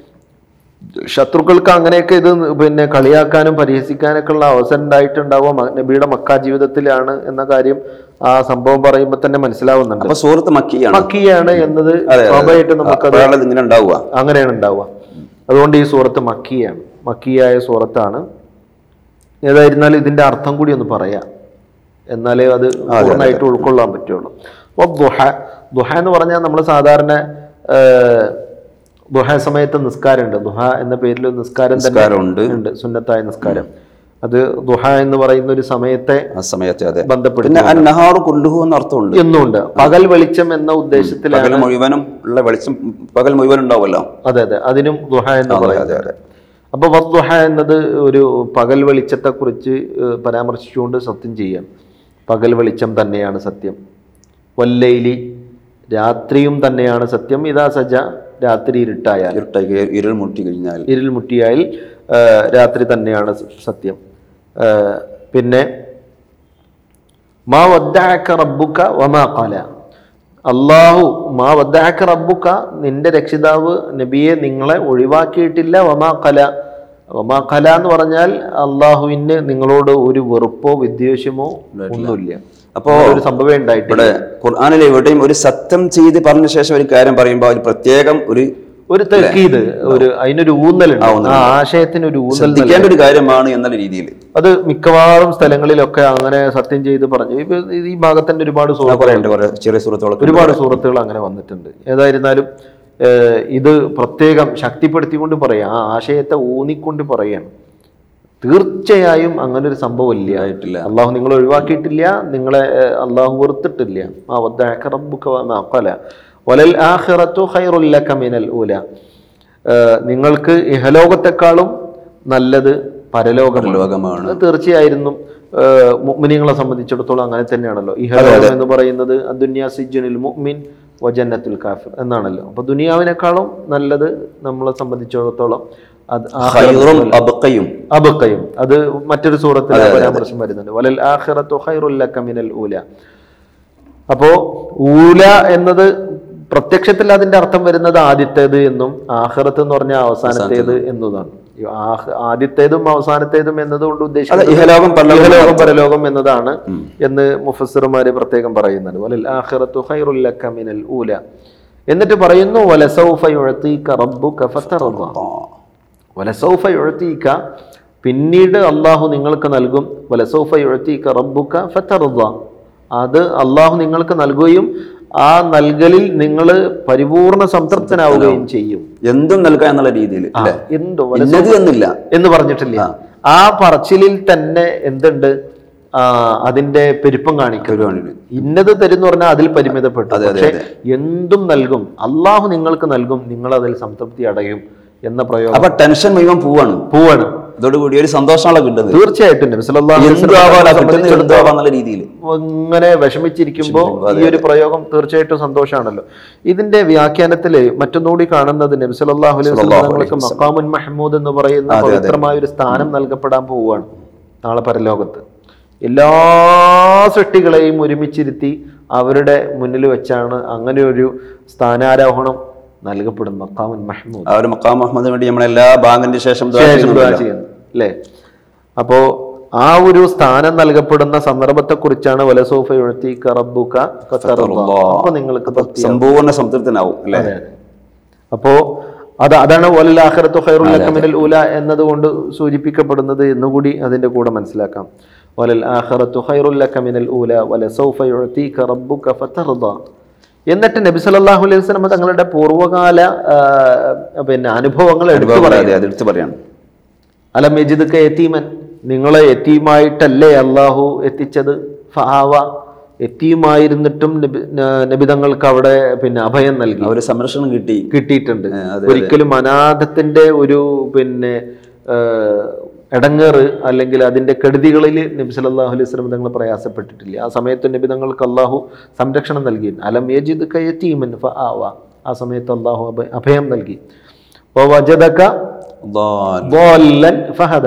ശത്രുക്കൾക്ക് അങ്ങനെയൊക്കെ ഇത് പിന്നെ കളിയാക്കാനും പരിഹസിക്കാനൊക്കെ ഉള്ള അവസരം ഉണ്ടായിട്ടുണ്ടാവുക മ- നബിയുടെ മക്ക ജീവിതത്തിലാണ് എന്ന കാര്യം ആ സംഭവം പറയുമ്പോൾ തന്നെ മനസ്സിലാവുന്നുണ്ട് അപ്പൊ സൂറത്ത് മക്കിയാണ് മക്കിയാണ് എന്നത് അതെ, അതെ. സ്വാഭാവികമായിട്ടും നമുക്കത് അപ്പോഴാണ് ഇതിങ്ങനെ ഉണ്ടാവുക അങ്ങനെയാണ് ഉണ്ടാവുക അതുകൊണ്ട് ഈ സൂറത്ത് മക്കിയാണ് മക്കിയായ സൂറത്താണ് ഏതായിരുന്നാലും ഇതിന്റെ അർത്ഥം കൂടി ഒന്ന് പറയാം എന്നാലേ അത് പൂർണ്ണമായിട്ട് ഉൾക്കൊള്ളാൻ പറ്റുള്ളൂ അപ്പോൾ ദുഹ ദുഹ എന്ന് പറഞ്ഞാൽ നമ്മൾ സാധാരണ ഏഹ്, ദുഹ സമയത്ത് നിസ്കാരമുണ്ട് ദുഹ എന്ന പേരിൽ ഒരു നിസ്കാരം തന്നെ നിസ്കാരമുണ്ട് ഉണ്ട് സുന്നത്തായ നിസ്കാരം അത് ദുഹ എന്ന് പറയുന്ന ഒരു സമയത്തെ ആ സമയത്ത് അതെ ബന്ധപ്പെടുത്തി പിന്നെ അന്നഹാറു കൊല്ലുഹു എന്ന അർത്ഥമുണ്ട് എന്നുണ്ട് പകൽ വെളിച്ചം എന്ന ഉദ്ദേശത്തിലാണ് പകൽ മുഴുവനും ഉള്ള വെളിച്ചം പകൽ മുഴുവൻ ഉണ്ടാവുമല്ലോ അതെ അതെ അതിനും ദുഹ എന്ന് അതെ പറയുന്നത് അതെ അതെ അപ്പോൾ വദ്ദുഹ എന്നത് ഒരു പകൽ വെളിച്ചത്തെക്കുറിച്ച് ഏഹ്, പരാമർശിച്ചുകൊണ്ട് സത്യം ചെയ്യാം പകൽ വെളിച്ചം തന്നെയാണ് സത്യം വല്ലൈലി രാത്രിയും തന്നെയാണ് സത്യം ഇതാ സജ രാത്രി ഇരുട്ടായാൽ ഇരുട്ടായി ഇരുൾ മുട്ടി കഴിഞ്ഞാൽ ഇരുൾ മുട്ടിയാൽ ഏഹ്, രാത്രി തന്നെയാണ് സ- സത്യം ഏഹ്, പിന്നെ മാ വദ്ദഅക റബ്ബുക വമാ ഖല അള്ളാഹു മാ വദ്ദഅക റബ്ബുക നിന്റെ രക്ഷിതാവ് നബിയെ നിങ്ങളെ ഒഴിവാക്കിയിട്ടില്ല വമാ ഖല വമാ ഖല എന്ന് പറഞ്ഞാൽ അള്ളാഹുവിന് നിങ്ങളോട് ഒരു വെറുപ്പോ വിദ്വേഷമോ ഒന്നുമില്ല അപ്പോ ഒരു സംഭവം ഉണ്ടായിട്ടില്ല ഇവിടെ ഖുർആാനിൽ എവിടെയും ഒരു സത്യം ചെയ്ത് പറഞ്ഞ ശേഷം ഒരു കാര്യം പറയുമ്പോൾ ഒരു പ്രത്യേകം ഒരു ഒരു തെക്കീത് ഒരു അതിനൊരു ഊന്നലുണ്ട് ആ ആശയത്തിന് ഒരു ഊന്നൽ നൽകി. ശ്രദ്ധിക്കേണ്ട ഒരു കാര്യമാണ് എന്നുള്ള രീതിയിൽ അത് മിക്കവാറും സ്ഥലങ്ങളിലൊക്കെ അങ്ങനെ സത്യം ചെയ്ത് പറഞ്ഞു ഇപ്പൊ ഈ ഭാഗത്തിന്റെ ഒരുപാട് സുഹൃത്തുക്കൾ പറയുന്നുണ്ട് കുറെ ചെറിയ സുഹൃത്തുക്കളൊക്കെ ഒരുപാട് സുഹൃത്തുക്കൾ അങ്ങനെ വന്നിട്ടുണ്ട് ഏതായിരുന്നാലും ഏഹ്, ഇത് പ്രത്യേകം ശക്തിപ്പെടുത്തിക്കൊണ്ട് പറയാം ആ ആശയത്തെ ഊന്നിക്കൊണ്ട് പറയാണ് തീർച്ചയായും അങ്ങനെ ഒരു സംഭവം ഇല്ല ആയിട്ടില്ല. അള്ളാഹു നിങ്ങൾ ഒഴിവാക്കിയിട്ടില്ല നിങ്ങളെ ഏഹ്, അള്ളാഹു വെറുത്തിട്ടില്ല ആ വദ്ദഅക റബ്ബുക വമാ ഖല. വലൽ ആഖിറത്തു ഖൈറുൽ ലക മിനൽ ഊല ഏഹ്, നിങ്ങൾക്ക് ഇഹലോകത്തെക്കാളും നല്ലത് പരലോകമാണ് പരലോകമാണ്. അത് തീർച്ചയായിരുന്നു ഏഹ്, മുഅ്മിനീങ്ങളെ സംബന്ധിച്ചിടത്തോളം അങ്ങനെ തന്നെയാണല്ലോ ഇഹലോകം എന്ന് പറയുന്നത് അദ്ദുന്യാ സിജ്ജുനിൽ മുഅ്മിൻ വജന്നത്തുൽ കാഫിർ എന്നാണല്ലോ അപ്പൊ ദുനിയാവിനേക്കാളും നല്ലത് നമ്മളെ സംബന്ധിച്ചിടത്തോളം അത് ഖൈറും അബ്ഖയും അബക്കയും അത് മറ്റൊരു സൂറത്തിൽ പരാമർശം വരുന്നുണ്ട് വലൽ ആഖിറത്തു ഖൈറുൽ ലക മിനൽ ഊല അപ്പോ ഊല എന്നത് പ്രത്യക്ഷത്തിൽ അതിന്റെ അർത്ഥം വരുന്നത് ആദ്യത്തേത് എന്നും ആഖിറത്ത് എന്ന് പറഞ്ഞാൽ അവസാനത്തേത് എന്നതാണ് ഈ ആഹ്- ആദ്യത്തേതും അവസാനത്തേതും എന്നതുകൊണ്ട് അതെ, ഉദ്ദേശിക്കുന്നത് ഇഹലോകം പരലോകം ഇഹലോകം പരലോകം എന്നതാണ് എന്ന് മുഫസ്സിറുമാര് പ്രത്യേകം പറയുന്നുണ്ട് വലൽ ആഖിറത്തു ഖൈറുൽ ലക മിനൽ ഊല എന്നിട്ട് പറയുന്നു വലസൗഫ യുഅതീക റബ്ബുക ഫതർദ വലസൗഫ യുഴത്തീക്ക പിന്നീട് അള്ളാഹു നിങ്ങൾക്ക് നൽകും വലസൗഫ യുഴത്തീക്ക റബ്ബുക്ക ഫത്തറുദ അത് അള്ളാഹു നിങ്ങൾക്ക് നൽകുകയും ആ നൽകലിൽ നിങ്ങൾ പരിപൂർണ സംതൃപ്തനാവുകയും ചെയ്യും എന്തും നൽകാം എന്നുള്ള രീതിയിൽ ആ, അല്ലേ എന്തോ ഇന്നത് എന്നില്ല എന്ന് പറഞ്ഞിട്ടില്ല ആ പറച്ചിലിൽ തന്നെ എന്തുണ്ട് ആ, അതിന്റെ പെരുപ്പം കാണിക്കും ഒരുപാട് ഇന്നത് തരുന്ന് പറഞ്ഞാൽ അതിൽ പരിമിതപ്പെട്ടു അതെ, അതെ, പക്ഷെ എന്തും നൽകും അള്ളാഹു നിങ്ങൾക്ക് നൽകും നിങ്ങൾ അതിൽ സംതൃപ്തി അടയും എന്ന പ്രയോഗം അപ്പൊ ടെൻഷൻ മുഴുവൻ പോവാണ് പോവാണ് ഇതോടുകൂടി ഒരു സന്തോഷമാണല്ലോ കിട്ടുന്നത് തീർച്ചയായിട്ടും നബി സല്ലല്ലാഹു അലൈഹി വസല്ലം എന്താവാല കിട്ടുന്ന സംബന്ധിച്ചിടത്തോളം എന്താവാ എന്നുള്ള രീതിയിൽ ഇങ്ങനെ വിഷമിച്ചിരിക്കുമ്പോൾ ഈ ഒരു പ്രയോഗം തീർച്ചയായിട്ടും സന്തോഷമാണല്ലോ ഇതിന്റെ വ്യാഖ്യാനത്തിൽ മറ്റൊന്നുകൂടി കാണുന്നത് നബി സല്ലല്ലാഹു അലൈഹി വസല്ലം തങ്ങൾക്ക് മക്കാമുൻ മഹ്മൂദ് എന്ന് പറയുന്ന പവിത്രമായ ഒരു സ്ഥാനം നൽകപ്പെടാൻ പോവുകയാണ് നാളെ പരലോകത്ത് എല്ലാ സൃഷ്ടികളെയും ഒരുമിച്ചിരുത്തി അവരുടെ മുന്നിൽ വെച്ചാണ് അങ്ങനെ ഒരു സ്ഥാനാരോഹണം നൽകപ്പെടുന്നത് മക്കാമുൻ മഹ്മൂദ് ആ ഒരു മക്കാം മുഹമ്മദിന് വേണ്ടി നമ്മൾ എല്ലാ ബാങ്കിന്റെ ശേഷം ദുആ ശേഷം ദുആ ചെയ്യുന്നുണ്ടല്ലോ. ചെയ്യുന്നു അല്ലേ അപ്പോ ആ ഒരു സ്ഥാനം നൽകപ്പെടുന്ന സന്ദർഭത്തെ കുറിച്ചാണ് വലസോഫ എഴുത്തീക്ക റബ്ബുക അപ്പൊ നിങ്ങൾക്ക് തൃപ്തിയാവും. സമ്പൂർണ്ണ സംതൃപ്തനാവും അല്ലെ അതെ, അതെ. അപ്പോ അത് അതാണ് വലൽ ആഖിറത്തു ഖൈറുൽ ലക മിനൽ ഊല എന്നതുകൊണ്ട് സൂചിപ്പിക്കപ്പെടുന്നത് എന്നുകൂടി അതിന്റെ കൂടെ മനസ്സിലാക്കാം വലൽ ആഖിറത്തു ഖൈറുൽ ലക മിനൽ ഊല വലസൗഫ യുഅതീക റബ്ബുക ഫതർദ എന്നിട്ട് നബി സല്ലല്ലാഹു അലൈഹി വസല്ലം തങ്ങളുടെ പൂർവ്വകാല ആ, പിന്നെ അനുഭവങ്ങൾ എടുത്തു അതെ പറയുന്നു അത് എടുത്തു പറയാണ് അലം യജിദുക യതീമൻ നിങ്ങളെ യത്തീമായിട്ടല്ലേ അള്ളാഹു എത്തിച്ചത് ഫാവ യത്തീമായിരുന്നിട്ടും നബി ന- നബിതങ്ങൾക്ക് അവിടെ പിന്നെ അഭയം നൽകി ആ ഒരു സംരക്ഷണം കിട്ടി കിട്ടിയിട്ടുണ്ട് ഏ, അതെ, ഒരിക്കലും അനാഥത്തിന്റെ ഒരു പിന്നെ ഏഹ്, ഇടങ്ങേറ് അല്ലെങ്കിൽ അതിന്റെ കെടുതികളിൽ നബി സല്ലല്ലാഹു അലൈഹി വസല്ലം തങ്ങൾ പ്രയാസപ്പെട്ടിട്ടില്ല ആ സമയത്ത് നബി തങ്ങൾക്ക് അള്ളാഹു സംരക്ഷണം നൽകി അലം യജിദ് കയത്തീമൻ ഫആവ ആ സമയത്ത് അള്ളാഹു അഭ- അഭയം നൽകി വജദക അല്ലാഹ്. ضالًا ഫഹദ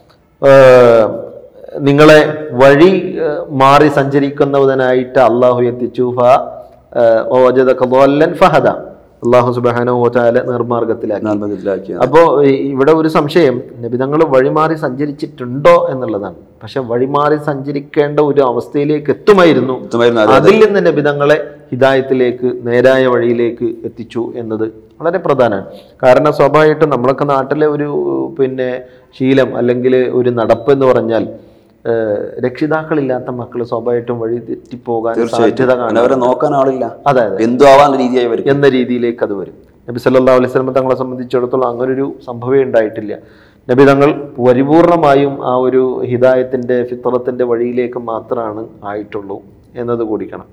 ഏഹ് നിങ്ങളെ വഴി ഏഹ് മാറി സഞ്ചരിക്കുന്നവനായിട്ട് അള്ളാഹു എത്തിച്ചു ഫ ഏഹ് വജദക ضالًا ഫഹദ അള്ളാഹു സുബ്ഹാനഹു വതആല നിർമാർഗത്തിലാക്കി നന്മതിലാക്കിയ അപ്പോൾ ഇവിടെ ഒരു സംശയം നബിതങ്ങൾ വഴിമാറി സഞ്ചരിച്ചിട്ടുണ്ടോ എന്നുള്ളതാണ് പക്ഷെ വഴിമാറി സഞ്ചരിക്കേണ്ട ഒരു അവസ്ഥയിലേക്ക് എത്തുമായിരുന്നു എത്തുമായിരുന്നു, അതെ, അതിൽ നിന്ന് നബിതങ്ങളെ ഹിദായത്തിലേക്ക് നേരായ വഴിയിലേക്ക് എത്തിച്ചു എന്നത് വളരെ പ്രധാനമാണ് കാരണം സ്വാഭാവികമായിട്ടും നമ്മളൊക്കെ നാട്ടിലെ ഒരു പിന്നെ ശീലം അല്ലെങ്കിൽ ഒരു നടപ്പ് എന്ന് പറഞ്ഞാൽ ഏഹ്, രക്ഷിതാക്കളില്ലാത്ത മക്കൾ സ്വാഭാവികമായിട്ടും വഴി തെറ്റിപ്പോകാൻ സാധ്യത തീർച്ചയായിട്ടും കാണും അങ്ങനെ അവരെ നോക്കാൻ ആളില്ല അതെ അതെ എന്തു ആവാനുള്ള രീതിയായി വരും എന്ന രീതിയിലേക്ക് അത് വരും നബി സല്ലല്ലാഹു അലൈഹി വസല്ലം തങ്ങളെ സംബന്ധിച്ചിടത്തോളം അങ്ങനൊരു സംഭവമേ ഉണ്ടായിട്ടില്ല നബി തങ്ങൾ പരിപൂർണമായും ആ ഒരു ഹിദായത്തിന്റെ ഫിത്രത്തിന്റെ വഴിയിലേക്ക് മാത്രമാണ് ആയിട്ടുള്ളൂ എന്നത് കൂടിക്കണം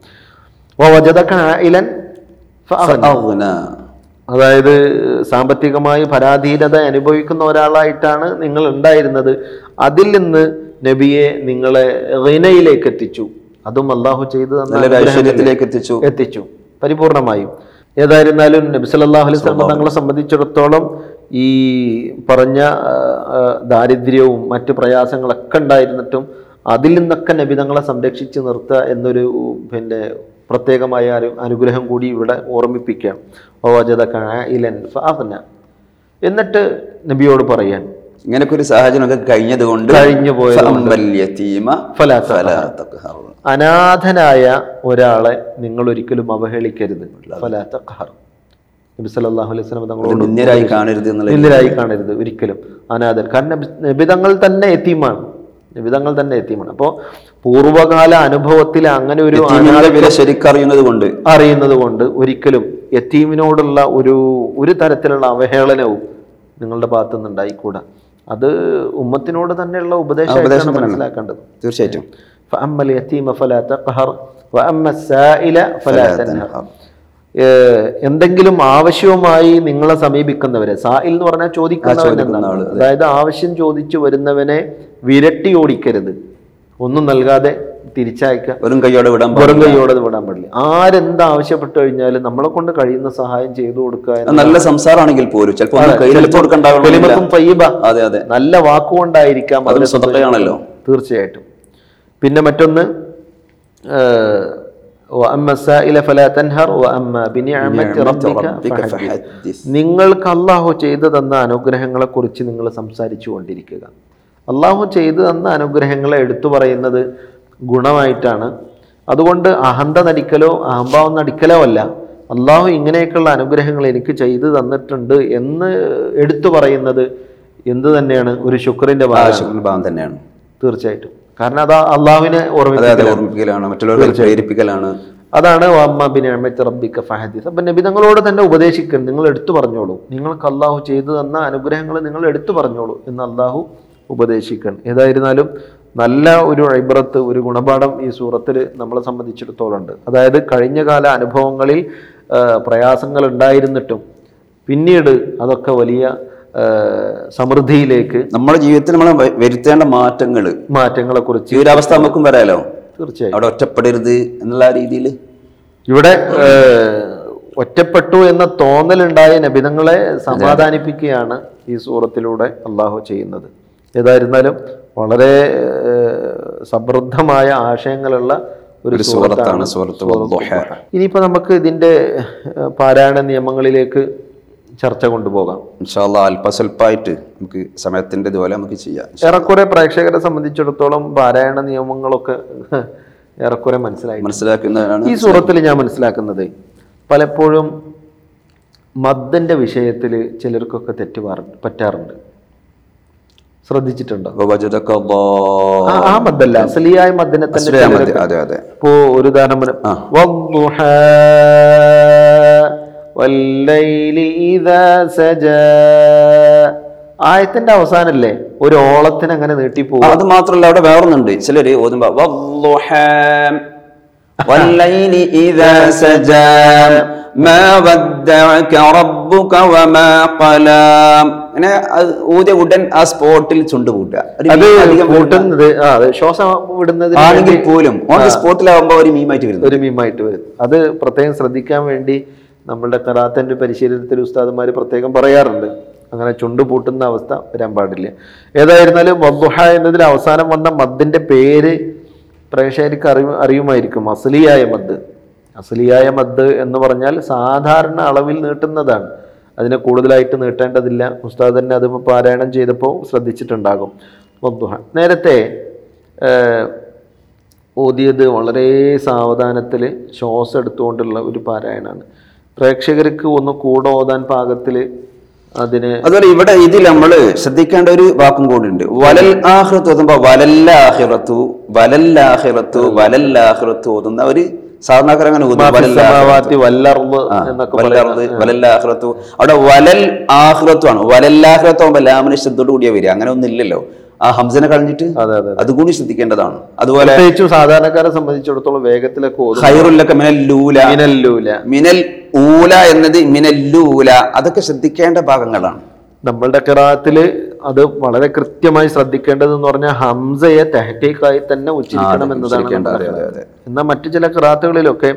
വജദക ആയിലൻ ഫഅഗ്ന. ഫഅഗ്ന. അതായത് സാമ്പത്തികമായി പരാധീനത അനുഭവിക്കുന്ന ഒരാളായിട്ടാണ് നിങ്ങൾ ഉണ്ടായിരുന്നത് അതിൽ നിന്ന് നബിയെ നിങ്ങളെ റിനയിലേക്ക് എത്തിച്ചു അതും അള്ളാഹു ചെയ്തു തന്ന നല്ലൊരു അനുഗ്രഹമല്ലേ? ഐശ്വര്യത്തിലേക്ക് എത്തിച്ചു എത്തിച്ചു പരിപൂർണമായും ഏതായിരുന്നാലും നബി സല്ലല്ലാഹു അലൈഹി വസല്ലം തങ്ങളെ സംബന്ധിച്ചിടത്തോളം ഈ പറഞ്ഞ ആ, ആ, ദാരിദ്ര്യവും മറ്റു പ്രയാസങ്ങളൊക്കെ ഉണ്ടായിരുന്നിട്ടും അതിൽ നിന്നൊക്കെ നബി തങ്ങളെ സംരക്ഷിച്ച് നിർത്തുക എന്നൊരു പിന്നെ പ്രത്യേകമായ ഒരു അനുഗ്രഹം കൂടി ഇവിടെ ഓർമ്മിപ്പിക്കുകയാണ് വവജദക ആയിലൻ ഫഅഗ്ന. എന്നിട്ട് നബിയോട് പറയാൻ ഇങ്ങനൊക്കെ ഒരു സാഹചര്യം ഒക്കെ കഴിഞ്ഞത് കൊണ്ട് കഴിഞ്ഞു പോയത് കൊണ്ട് ഫലാ അനാഥനായ ഒരാളെ നിങ്ങൾ ഒരിക്കലും അവഹേളിക്കരുത് ഫലാ തഖ്ഹർ. നബി സല്ലല്ലാഹു അലൈഹി വസല്ലം ഒരു തങ്ങളോട് നിന്ദ്യരായി കാണരുത് എന്നുള്ള നിന്ദരായി കാണരുത് ഒരിക്കലും അനാഥൻ കാരണം നബി- നബിതങ്ങൾ തന്നെ എത്തിയുമാണ് നബിതങ്ങൾ തന്നെ എത്തിയുമാണ് അപ്പോൾ പൂർവകാല അനുഭവത്തിൽ അങ്ങനെ ഒരു യതീമിന്റെ വില ശരിക്കറിയുന്നത് കൊണ്ട് അറിയുന്നത് കൊണ്ട് ഒരിക്കലും യത്തീമിനോടുള്ള ഒരു ഒരു തരത്തിലുള്ള അവഹേളനവും നിങ്ങളുടെ ഭാഗത്തു നിന്ന് ഉണ്ടായിക്കൂടാ അത് ഉമ്മത്തിനോട് തന്നെയുള്ള ഉപദേശമായിട്ടാണ് ഉപദേശം തന്നെയാണ്. മനസ്സിലാക്കേണ്ടത് തീർച്ചയായിട്ടും فأما اليتيم فلا تقهر وأما السائل فلا فلا تنهر تنهر. ഏഹ് എന്തെങ്കിലും ആവശ്യവുമായി നിങ്ങളെ സമീപിക്കുന്നവരെ സായിൽ എന്ന് പറഞ്ഞാൽ ചോദിക്കുന്നവൻ ചോദിക്കുന്ന എന്നാണ് ആള്, അതെ. അതായത് ആവശ്യം ചോദിച്ചു വരുന്നവനെ വിരട്ടി ഓടിക്കരുത് ഒന്നും നൽകാതെ തിരിച്ചയക്കുക വെറും കൈയോടെ വിടാൻ വെറും പാടില്ല. കൈയോടെ ഇത് വിടാൻ പാടില്ല ആരെന്ത് ആവശ്യപ്പെട്ടു കഴിഞ്ഞാലും നമ്മളെ കൊണ്ട് കഴിയുന്ന സഹായം ചെയ്തു കൊടുക്കുക അത് എന്നതാണ്. നല്ല സംസാരമാണെങ്കിൽ പോലും ചിലപ്പോൾ അതെ, കയ്യിലെടുത്ത് ചിലപ്പോൾ കൊടുക്കണ്ടാവണമെന്നില്ല. കലിമത്തും തയ്യിബ. അതെ അതെ നല്ല വാക്കുകൊണ്ടായിരിക്കാം അതും അവരെ സ്വതക്കയാണല്ലോ. തീർച്ചയായിട്ടും പിന്നെ മറ്റൊന്ന് ഏഹ്, وأما السائل فلا تنهر وأما بنعمة بنعمة ربك ربك فحدث. فحدث. നിങ്ങൾക്ക് അള്ളാഹു ചെയ്തു തന്ന അനുഗ്രഹങ്ങളെ കുറിച്ച് നിങ്ങൾ സംസാരിച്ചു കൊണ്ടിരിക്കുക അള്ളാഹു ചെയ്തു തന്ന അനുഗ്രഹങ്ങളെ എടുത്തു പറയുന്നത് ഗുണമായിട്ടാണ് അതുകൊണ്ട് അഹന്ത നടിക്കലോ അഹംഭാവം നടിക്കലോ അല്ല അള്ളാഹു ഇങ്ങനെയൊക്കെയുള്ള അനുഗ്രഹങ്ങൾ എനിക്ക് ചെയ്തു തന്നിട്ടുണ്ട് എന്ന് എടുത്തു പറയുന്നത് എന്ത് തന്നെയാണ് ഒരു ശുക്രിന്റെ ഭാഗം ആവശ്യമുള്ള ഭാഗം തന്നെയാണ് തീർച്ചയായിട്ടും കാരണം അത് അള്ളാഹുവിനെ അതെ അതെ ഓർമ്മിപ്പിക്കലാണ് ഓർമ്മിപ്പിക്കലാണ് മറ്റുള്ളവരെ പ്രേരിപ്പിക്കലാണ് അതാണ് വമ്മ ബിൻ അഹമ്മദ് റബ്ബിക്ക ഫഹദീസ് അപ്പം നബി തങ്ങളോട് തന്നെ ഉപദേശിക്കണം നിങ്ങൾ എടുത്തു പറഞ്ഞോളൂ നിങ്ങൾക്ക് അള്ളാഹു ചെയ്തു തന്ന അനുഗ്രഹങ്ങൾ നിങ്ങൾ എടുത്തു പറഞ്ഞോളൂ എന്ന് അള്ളാഹു ഉപദേശിക്കണം ഏതായിരുന്നാലും നല്ല ഒരു ഇബ്രത്ത് ഒരു ഗുണപാഠം ഈ സൂറത്തിൽ നമ്മളെ സംബന്ധിച്ചിടത്തോളം ഉണ്ട് അതായത് കഴിഞ്ഞ കാല അനുഭവങ്ങളിൽ ആ, പ്രയാസങ്ങൾ ഉണ്ടായിരുന്നിട്ടും പിന്നീട് അതൊക്കെ വലിയ ആ, സമൃദ്ധിയിലേക്ക് നമ്മുടെ ജീവിതത്തിൽ നമ്മൾ വ- വരുത്തേണ്ട മാറ്റങ്ങൾ മാറ്റങ്ങളെ കുറിച്ച് ഈ ഒരു അവസ്ഥ നമുക്കും വരാലോ തീർച്ചയായും അവിടെ ഒറ്റപ്പെടരുത് എന്നുള്ള രീതിയിൽ ഇവിടെ ഏഹ്, ഒറ്റപ്പെട്ടു എന്ന തോന്നലുണ്ടായ നബിതങ്ങളെ സമാധാനിപ്പിക്കുകയാണ് ഈ സൂറത്തിലൂടെ അള്ളാഹു ചെയ്യുന്നത് ഏതായിരുന്നാലും വളരെ ഏഹ്, സമൃദ്ധമായ ആശയങ്ങളുള്ള ഒരു ഒരു സൂറത്താണ് സൂറത്താണ് സൂറത്ത് വദ്ദുഹ. ഇനിയിപ്പോൾ നമുക്ക് ഇതിൻ്റെ ഏഹ്, പാരായണ നിയമങ്ങളിലേക്ക് ചർച്ച കൊണ്ടുപോകാം ഇൻഷാല്ലാ അല്പസ്വല്പമായിട്ട് നമുക്ക് സമയത്തിന്റെ ഇതുപോലെ നമുക്ക് ചെയ്യാം ഏറെക്കുറെ പ്രേക്ഷകരെ സംബന്ധിച്ചിടത്തോളം പാരായണ നിയമങ്ങളൊക്കെ ഏറെക്കുറെ മനസ്സിലായി മനസ്സിലാക്കുന്നതാണ് ഈ സൂറത്തിൽ ഞാൻ മനസ്സിലാക്കുന്നത് പലപ്പോഴും മദ്ദിന്റെ വിഷയത്തിൽ ചിലർക്കൊക്കെ തെറ്റ് പാറ- പറ്റാറുണ്ട് ശ്രദ്ധിച്ചിട്ടുണ്ടോ വവജദക ആ- ضالًا. ആ മദ്ദല്ല അസലിയായ മദ്ദിനെ തന്നെ അസ്ലിയാ മതി. ചിലരൊക്കെ- അതെ അതെ ഇപ്പോ ഒരു ഉദാഹരണം പറയാം. ആ. വദ്ദുഹാ വല്ലൈലി ഇദാ സജാ. ആയത്തിന്റെ അവസാനല്ലേ ഒരു ഓളത്തിന് അങ്ങനെ നീട്ടിപ്പോകും അത് മാത്രല്ല അവിടെ വേറൊന്നുണ്ട് ചിലര് ഓതുമ്പോ വദ്ദുഹാം വല്ലൈലി ഇദാ സജാ മാ വദ്ദഅക റബ്ബുക വമാ ഖലാം അങ്ങനെ അത് ഊതിയ ഉടൻ ആ സ്പോട്ടിൽ ചുണ്ട് കൂട്ടുക ഒരു അത് മീം അധികം കൂട്ടുന്നത് ആ അത് ശ്വാസം വിടുന്നതിന് ആണെങ്കിൽ വേണ്ടി പോലും ഓൺ സ്പോട്ടിലാവുമ്പോ ഒരു മീമായിട്ട് വരുന്നത് ഒരു മീമായിട്ട് വരും അത് പ്രത്യേകം ശ്രദ്ധിക്കാൻ വേണ്ടി നമ്മളുടെ കറാത്തൻ്റെ പരിശീലനത്തിൽ ഉസ്താദുമാർ പ്രത്യേകം പറയാറുണ്ട് അങ്ങനെ ചുണ്ട് പൂട്ടുന്ന അവസ്ഥ വരാൻ പാടില്ല ഏതായിരുന്നാലും വദ്ദുഹ എന്നതിൽ അവസാനം വന്ന മദ്ദിന്റെ പേര് പ്രേക്ഷകർക്ക് അറിയ അറിയുമായിരിക്കും അസലിയായ മദ് അസലിയായ മദ് എന്ന് പറഞ്ഞാൽ സാധാരണ അളവിൽ നീട്ടുന്നതാണ് അതിനെ കൂടുതലായിട്ട് നീട്ടേണ്ടതില്ല ഉസ്താദ് തന്നെ അത് പാരായണം ചെയ്തപ്പോൾ ശ്രദ്ധിച്ചിട്ടുണ്ടാകും വദ്ദുഹ നേരത്തെ ഏഹ്, ഓതിയത് വളരെ സാവധാനത്തിൽ ശ്വാസം എടുത്തുകൊണ്ടുള്ള ഒരു പാരായണമാണ് പ്രേക്ഷകർക്ക് ഒന്ന് കൂടെ ഓതാൻ പാകത്തിൽ അതിന് അതുപോലെ ഇവിടെ ഇതിൽ നമ്മൾ ശ്രദ്ധിക്കേണ്ട ഒരു വാക്കും കൂടി ഉണ്ട് വലൽ ആഹ്റത്ത് ഓതുമ്പോ വലല്ലാഹിറത്തു വലല്ലാഹിറത്തു വലല്ലാഹിറത്തു ഓതുന്ന ഒരു സാധാരണക്കാരൻ അങ്ങനെ ഓതും സമാവാത്തി വല്ലർന്ന് എന്നൊക്കെ വല്ലല്ലാഹ് വലല്ലാഹിറത്തു അവിടെ വലൽ ആഹ്റത്തു ആണ് വലല്ലാഹിറത്തു ആകുമ്പോ ലാമിന് ശബ്ദത്തോട് കൂടിയാ വരിക അങ്ങനെ ഒന്നും ഇല്ലല്ലോ ആ ഹംസനെ കളഞ്ഞിട്ട് അതെ അതെ അതുകൂടി ശ്രദ്ധിക്കേണ്ടതാണ് അതുപോലെ പ്രത്യേകിച്ചും സാധാരണക്കാരെ സംബന്ധിച്ചിടത്തോളം വേഗത്തിലൊക്കെ ഓതും ഖൈറുല്ലക മിനൽ ലൂല മിനല്ലൂല മിനൽ ഊല എന്നത് മിനല്ലൂല അതൊക്കെ ശ്രദ്ധിക്കേണ്ട ഭാഗങ്ങളാണ് നമ്മളുടെ കിറാത്തില് അത് വളരെ കൃത്യമായി ശ്രദ്ധിക്കേണ്ടത് എന്ന് പറഞ്ഞാൽ ഹംസയെ തെഹറ്റേക്കായി തന്നെ ഉച്ചരിക്കണം അതെ, എന്നതാണ് ഉച്ചരിക്കേണ്ട, നമ്മുടെ അതെ, അതെ, ഖിറാത്ത്. അതെ. എന്നാൽ മറ്റു ചില കിറാത്തുകളിലൊക്കെ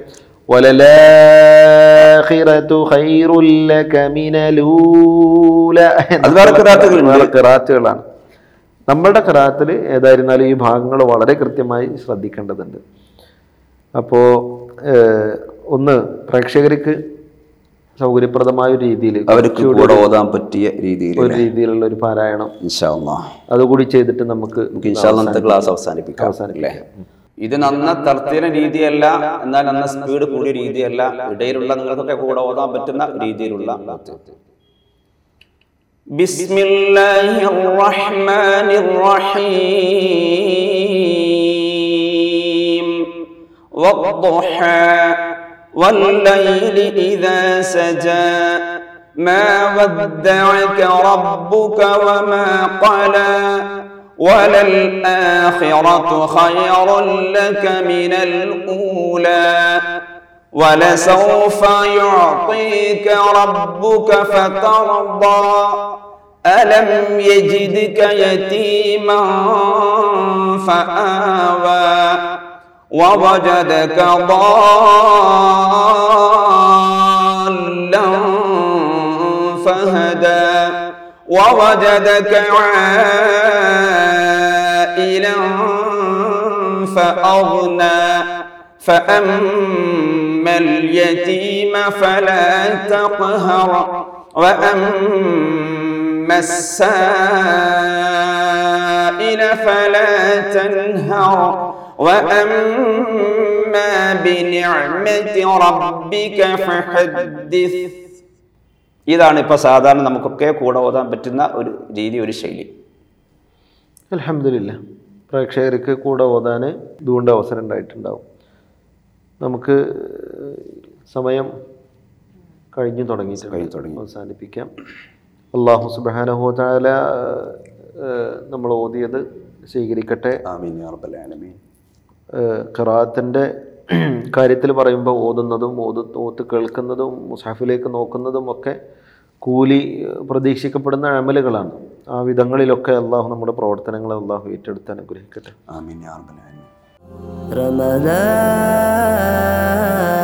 വലലാഖിറതു ഖൈറുൽ ലക മിനലൂല അത് വേറെ ഖിറാത്തുകളുണ്ട്. വേറെ ഖിറാത്തുകളാണ് നമ്മളുടെ ഖിറാത്തിൽ ഏതായിരുന്നാലും ഈ ഭാഗങ്ങൾ വളരെ കൃത്യമായി ശ്രദ്ധിക്കേണ്ടതുണ്ട് അപ്പോൾ ഒന്ന് പ്രേക്ഷകർക്ക് സൗകര്യപ്രദമായ ഒരു രീതിയിൽ അവർക്ക് കൂടെ ഓതാൻ പറ്റിയ രീതിയിൽ ഒരു രീതിയിലുള്ള ഒരു പാരായണം ഇൻഷാ അല്ലാഹ് അതുകൂടി ചെയ്തിട്ട് നമുക്ക് നമുക്ക് ഇൻഷാ അല്ലാഹ് ഇന്നത്തെ ക്ലാസ് അവസാനിപ്പിക്കാം അവസാനിപ്പിക്കാം. അല്ലേ ഇത് നന്ന തർത്തിന രീതിയല്ല എന്നാൽ നന്ന സ്പീഡ് കൂടിയ രീതിയല്ല ഇടയിലുള്ള നിങ്ങൾക്കൊക്കെ കൂടെ ഓതാൻ പറ്റുന്ന രീതിയിലുള്ള ഓത്ത്. ബിസ്മില്ലാഹിർ റഹ്മാനിർ റഹീം والضحى والليل إذا سجى ما ودعك ربك وما قلى وللآخرة خير لك من الأولى ولسوف يعطيك ربك فترضى ألم يجدك يتيما فآوى ووجدك ضالا فهدى ووجدك عائلا فأغنى فأما اليتيم فلا تقهر وأما السائل فلا تنهر وأما بنعمة ربك فحدث ഇതാണ് ഇപ്പൊ സാധാരണ നമുക്കൊക്കെ കൂടെ ഓതാൻ പറ്റുന്ന ഒരു രീതി ഒരു ശൈലി അലഹമില്ല പ്രേക്ഷകർക്ക് കൂടെ ഓതാൻ ഇതുകൊണ്ട് അവസരം ഉണ്ടായിട്ടുണ്ടാവും നമുക്ക് സമയം കഴിഞ്ഞു തുടങ്ങിയിട്ടുണ്ട് കഴിഞ്ഞു തുടങ്ങി. അവസാനിപ്പിക്കാം അള്ളാഹു സുബാനഹുല നമ്മൾ ഓതിയത് സ്വീകരിക്കട്ടെ ആമീൻ യാ റബ്ബൽ ആലമീൻ ഖറാത്തിൻ്റെ കാര്യത്തിൽ പറയുമ്പോൾ ഓതുന്നതും ഓത് ഓത്ത് കേൾക്കുന്നതും മുസാഫിലേക്ക് നോക്കുന്നതും ഒക്കെ കൂലി ഏഹ്, പ്രതീക്ഷിക്കപ്പെടുന്ന അമലുകളാണ് ആ വിധങ്ങളിലൊക്കെ അള്ളാഹു നമ്മുടെ പ്രവർത്തനങ്ങളെ അള്ളാഹു ഏറ്റെടുത്ത് അനുഗ്രഹിക്കട്ടെ ആമീൻ യാ റബ്ബൽ ആലമീൻ رمضان